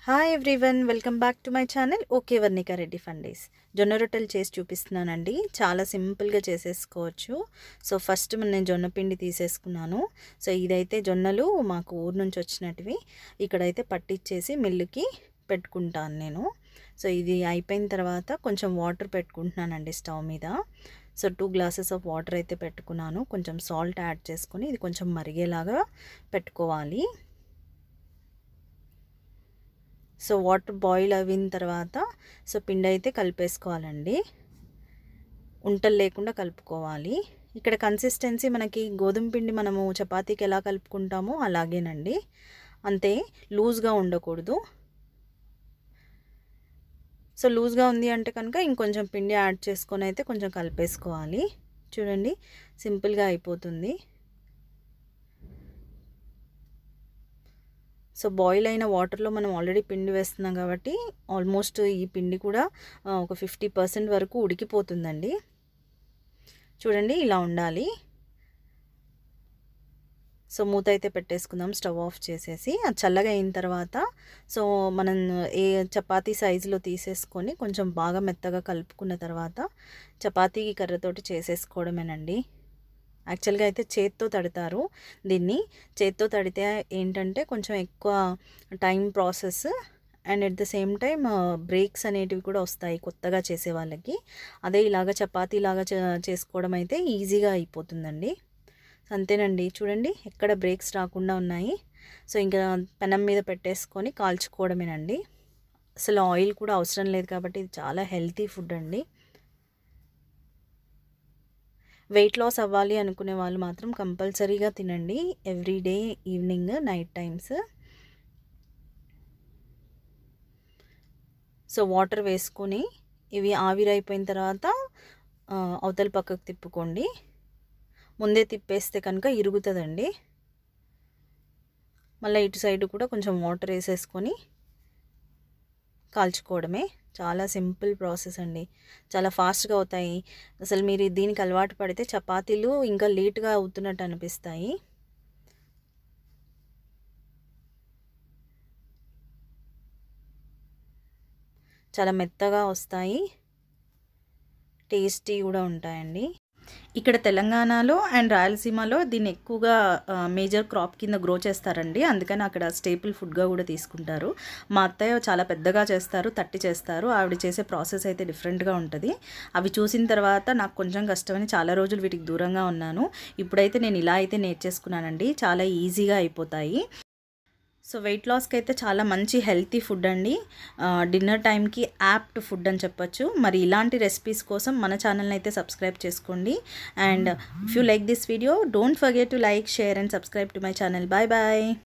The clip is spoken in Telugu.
hi everyone welcome back to my channel okay Varnika Reddy Fundays జొన్న రొట్టెలు చేసి చూపిస్తున్నానండి చాలా సింపుల్గా చేసేసుకోవచ్చు సో ఫస్ట్ నేను జొన్న పిండి తీసేసుకున్నాను సో ఇదైతే జొన్నలు మాకు ఊరు నుంచి వచ్చినటివి ఇక్కడైతే పట్టించేసి మిల్లుకి పెట్టుకుంటాను నేను సో ఇది అయిపోయిన తర్వాత కొంచెం వాటర్ పెట్టుకుంటున్నానండి స్టవ్ మీద so two glasses of water అయితే పెట్టుకున్నాను కొంచెం సాల్ట్ యాడ్ చేసుకొని ఇది కొంచెం మరిగేలాగా పెట్టుకోవాలి సో వాటర్ బాయిల్ అయిన తర్వాత సో పిండి అయితే కలిపేసుకోవాలండి ఉంటలు లేకుండా కలుపుకోవాలి ఇక్కడ కన్సిస్టెన్సీ మనకి గోధుమ పిండి మనము చపాతీకి ఎలా కలుపుకుంటామో అలాగేనండి అంతే లూజ్గా ఉండకూడదు సో లూజ్గా ఉంది అంటే కనుక ఇంకొంచెం పిండి యాడ్ చేసుకొని అయితే కొంచెం కలిపేసుకోవాలి చూడండి సింపుల్గా అయిపోతుంది సో బాయిల్ అయిన వాటర్లో మనం ఆల్రెడీ పిండి వేస్తున్నాం కాబట్టి ఆల్మోస్ట్ ఈ పిండి కూడా ఒక ఫిఫ్టీ పర్సెంట్ వరకు ఉడికిపోతుందండి చూడండి ఇలా ఉండాలి సో మూత అయితే పెట్టేసుకుందాం స్టవ్ ఆఫ్ చేసేసి అది చల్లగా అయిన తర్వాత సో మనం ఏ చపాతీ సైజులో తీసేసుకొని కొంచెం బాగా మెత్తగా కలుపుకున్న తర్వాత చపాతీ కర్రతోటి చేసేసుకోవడమేనండి యాక్చువల్గా అయితే చేత్తో తడతారు దీన్ని చేత్తో తడితే ఏంటంటే కొంచెం ఎక్కువ time process and at the same time breaks అనేటివి కూడా వస్తాయి కొత్తగా చేసే వాళ్ళకి అదే ఇలాగ చపాతీ లాగా చేసుకోవడం అయితే ఈజీగా అయిపోతుందండి అంతేనండి చూడండి ఎక్కడ బ్రేక్స్ రాకుండా ఉన్నాయి సో ఇంకా పెనం మీద పెట్టేసుకొని కాల్చుకోవడమేనండి అసలు ఆయిల్ కూడా అవసరం లేదు కాబట్టి ఇది చాలా హెల్తీ ఫుడ్ అండి వెయిట్ లాస్ అవ్వాలి అనుకునే వాళ్ళు మాత్రం కంపల్సరీగా తినండి everyday evening night times so water వేసుకొని ఇవి ఆవిరైపోయిన తర్వాత అవతల పక్కకు తిప్పుకోండి ముందే తిప్పేస్తే కనుక ఇరుగుతుందండి మళ్ళీ ఇటు సైడ్ కూడా కొంచెం వాటర్ వేసేసుకొని కాల్చుకోవడమే చాలా సింపుల్ ప్రాసెస్ అండి చాలా ఫాస్ట్గా అవుతాయి అసలు మీరు దీనికి అలవాటు పడితే చపాతీలు ఇంకా లేట్గా అవుతున్నట్టు అనిపిస్తాయి చాలా మెత్తగా వస్తాయి టేస్టీ కూడా ఉంటాయండి ఇక్కడ తెలంగాణలో అండ్ రాయలసీమలో దీన్ని ఎక్కువగా మేజర్ క్రాప్ కింద గ్రో చేస్తారండి అందుకని అక్కడ స్టేపుల్ ఫుడ్గా కూడా తీసుకుంటారు మా అత్తయ్య చాలా పెద్దగా చేస్తారు తట్టి చేస్తారు ఆవిడ చేసే ప్రాసెస్ అయితే డిఫరెంట్గా ఉంటుంది అవి చూసిన తర్వాత నాకు కొంచెం కష్టమని చాలా రోజులు వీటికి దూరంగా ఉన్నాను ఇప్పుడైతే నేను ఇలా అయితే నేర్చేసుకున్నానండి చాలా ఈజీగా అయిపోతాయి సో వెయిట్ లాస్కి అయితే చాలా మంచి హెల్తీ ఫుడ్ అండి డిన్నర్ టైంకి యాప్ట్ ఫుడ్ అని చెప్పొచ్చు మరి ఇలాంటి రెసిపీస్ కోసం మన ఛానల్ని అయితే సబ్స్క్రైబ్ చేసుకోండి and if you like this video don't forget to like share and subscribe to my channel bye bye